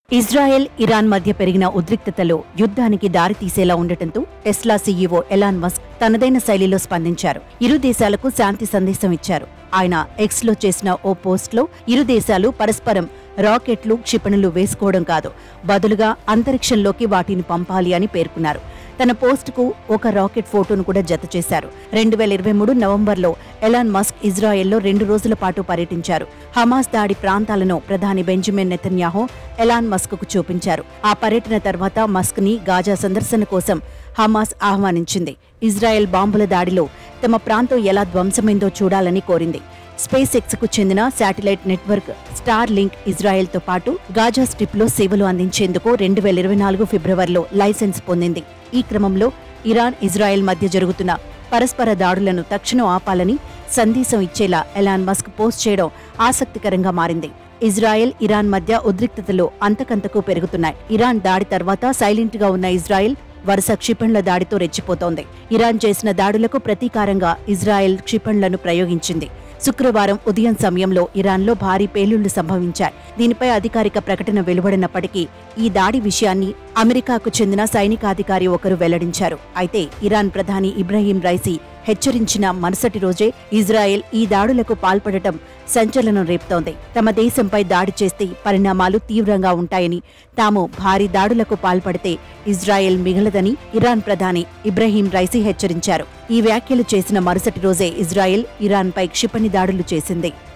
Israel Iran మధ్య పెరిగిన ఉద్రిక్తతలో యుద్ధానికి దారితీసేలా ఉండటంతో టెస్లా సీఈఓ ఎలాన్ మస్క్ తనదైన శైలిలో స్పందించారు ఇరు దేశాలకు శాంతి సందేశం ఇచ్చారు ఆయన ఎక్స్ లో చేసిన ఓ పోస్ట్లో ఇరు దేశాలు పరస్పరం రాకెట్లు క్షిపణులు వేసుకోవడం కాదు బదులుగా అంతరిక్షంలోకి వాటిని పంపాలి అని పేర్కొన్నారు తన పోస్టుకు ఒక రాకెట్ ఫోటోను కూడా జత చేశారు రెండు వేల ఇరవై మూడు నవంబర్లో ఎలాన్ మస్క్ ఇజ్రాయెల్లో రెండు రోజుల పాటు పర్యటించారు హమాస్ దాడి ప్రాంతాలను ప్రధాని బెంజమిన్ నెతన్యాహు ఎలాన్ మస్క్ కు చూపించారు ఆ పర్యటన తర్వాత మస్క్ ని గాజా సందర్శన కోసం హమాస్ ఆహ్వానించింది ఇజ్రాయెల్ బాంబుల దాడిలో తమ ప్రాంతం ఎలా ధ్వంసమైందో చూడాలని కోరింది స్పేస్ ఎక్స్ కు చెందిన satellite network Starlink Israel తో పాటు గాజా స్ట్రిప్ లో సేవలు అందించేందుకు రెండు వేల ఇరవై నాలుగు ఫిబ్రవరిలో లైసెన్స్ పొందింది ఈ క్రమంలో ఇరాన్ ఇజ్రాయెల్ మధ్య జరుగుతున్న పరస్పర దాడులను తక్షణం ఆపాలని సందేశం ఇచ్చేలా ఎలాన్ మస్క్ పోస్ట్ చేయడం ఆసక్తికరంగా మారింది ఇజ్రాయెల్ ఇరాన్ మధ్య ఉద్రిక్తతలు అంతకంతకు పెరుగుతున్నాయి ఇరాన్ దాడి తర్వాత సైలెంట్ గా ఉన్న ఇజ్రాయెల్ వరుస క్షిపణుల దాడితో రెచ్చిపోతోంది ఇరాన్ చేసిన దాడులకు ప్రతీకారంగా ఇజ్రాయెల్ క్షిపణులను ప్రయోగించింది శుక్రవారం ఉదయం సమయంలో ఇరాన్లో భారీ పేలుళ్లు సంభవించాయి దీనిపై అధికారిక ప్రకటన వెలువడినప్పటికీ ఈ దాడి విషయాన్ని అమెరికాకు చెందిన సైనికాధికారి ఒకరు వెల్లడించారు అయితే ఇరాన్ ప్రధాని ఇబ్రహీం రైసీ హెచ్చరించిన మరుసటి రోజే ఇజ్రాయెల్ ఈ దాడులకు పాల్పడటం సంచలనం రేపుతోంది తమ దేశంపై దాడి చేస్తే పరిణామాలు తీవ్రంగా ఉంటాయని తాము భారీ దాడులకు పాల్పడితే ఇజ్రాయెల్ మిగలదని ఇరాన్ ప్రధాని ఇబ్రహీం రైసీ హెచ్చరించారు ఈ వ్యాఖ్యలు చేసిన మరుసటి రోజే ఇజ్రాయెల్ ఇరాన్పై క్షిపణి దాడులు చేసింది